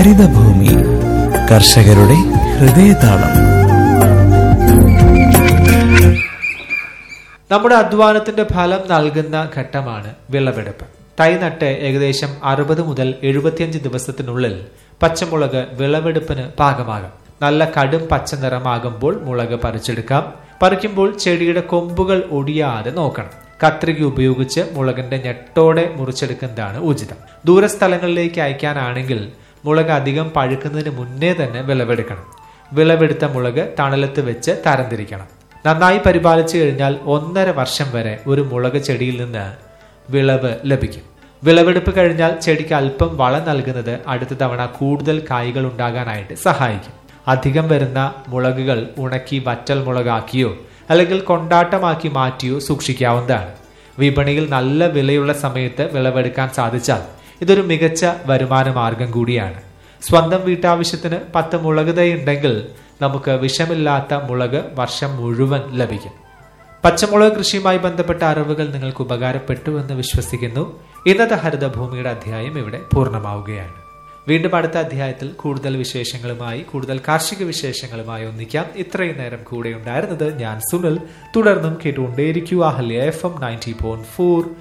ഹരിതഭൂമി കർഷകരുടെ ഹൃദയതാളം നമ്മുടെ അധ്വാനത്തിന്റെ ഫലം നൽകുന്ന ഘട്ടമാണ് വിളവെടുപ്പ് തൈ നട്ട് ഏകദേശം അറുപത് മുതൽ എഴുപത്തിയഞ്ച് ദിവസത്തിനുള്ളിൽ പച്ചമുളക് വിളവെടുപ്പിന് പാകമാകും നല്ല കടും പച്ച നിറമാകുമ്പോൾ മുളക് പറിച്ചെടുക്കാം പറിക്കുമ്പോൾ ചെടിയുടെ കൊമ്പുകൾ ഒടിയാതെ നോക്കണം കത്രിക ഉപയോഗിച്ച് മുളകിന്റെ ഞെട്ടോടെ മുറിച്ചെടുക്കുന്നതാണ് ഉചിതം ദൂരസ്ഥലങ്ങളിലേക്ക് അയക്കാനാണെങ്കിൽ മുളക് അധികം പഴുക്കുന്നതിന് മുന്നേ തന്നെ വിളവെടുക്കണം വിളവെടുത്ത മുളക് തണലത്ത് വെച്ച് തരംതിരിക്കണം നന്നായി പരിപാലിച്ചു കഴിഞ്ഞാൽ ഒന്നര വർഷം വരെ ഒരു മുളക് ചെടിയിൽ നിന്ന് വിളവ് ലഭിക്കും വിളവെടുപ്പ് കഴിഞ്ഞാൽ ചെടിക്ക് അല്പം വളം നൽകുന്നത് അടുത്ത തവണ കൂടുതൽ കായ്കൾ ഉണ്ടാകാനായിട്ട് സഹായിക്കും അധികം വരുന്ന മുളകുകൾ ഉണക്കി വറ്റൽ മുളകാക്കിയോ അല്ലെങ്കിൽ കൊണ്ടാട്ടമാക്കി മാറ്റിയോ സൂക്ഷിക്കാവുന്നതാണ് വിപണിയിൽ നല്ല വിലയുള്ള സമയത്ത് വിളവെടുക്കാൻ സാധിച്ചാൽ ഇതൊരു മികച്ച വരുമാന മാർഗം കൂടിയാണ് സ്വന്തം വീട്ടാവശ്യത്തിന് പത്ത് മുളക് തൈ ഉണ്ടെങ്കിൽ നമുക്ക് വിഷമില്ലാത്ത മുളക് വർഷം മുഴുവൻ ലഭിക്കും പച്ചമുളക് കൃഷിയുമായി ബന്ധപ്പെട്ട അറിവുകൾ നിങ്ങൾക്ക് ഉപകാരപ്പെട്ടു എന്ന് വിശ്വസിക്കുന്നു ഇന്നത്തെ ഹരിതഭൂമിയുടെ അധ്യായം ഇവിടെ പൂർണ്ണമാവുകയാണ് വീണ്ടും അടുത്ത അധ്യായത്തിൽ കൂടുതൽ വിശേഷങ്ങളുമായി കൂടുതൽ കാർഷിക വിശേഷങ്ങളുമായി ഒന്നിക്കാം ഇത്രയും നേരം കൂടെ ഉണ്ടായിരുന്നത് ഞാൻ സുനിൽ തുടർന്നും കേട്ടുകൊണ്ടേയിരിക്കുക Ahalya F M ninety point four